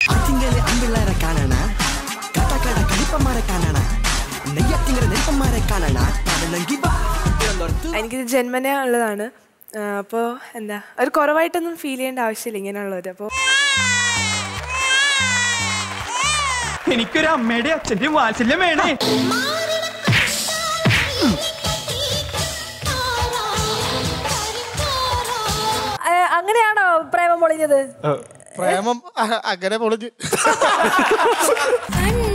അത്തിങ്കലെ അമ്പിള്ളേരെ കാണണ കട്ടക്കട കലിപ്പന്മാരെ കാണണ നെയ്യത്തിങ്കര നെൽപ്പന്മാരെ കാണണ കടലെങ്കി വാ തിരുവനന്തപുരത്ത് എനിക്കിത് ജന്മന ഉള്ളതാണ് അപ്പോൾ എന്താ ഒരു കുറവായിട്ടൊന്നും ഫീൽ ചെയ്യേണ്ട ആവശ്യമില്ല ഇങ്ങനെയുള്ളത് അപ്പോൾ എനിക്കൊരു അമ്മയുടെ അച്ഛന്റെ വാത്സല്യം വേണേ അങ്ങനെയാണോ പ്രേമം പൊളിഞ്ഞത് പ്രേമം അ- അങ്ങനെ പൊളിഞ്ഞ് കണ്ണു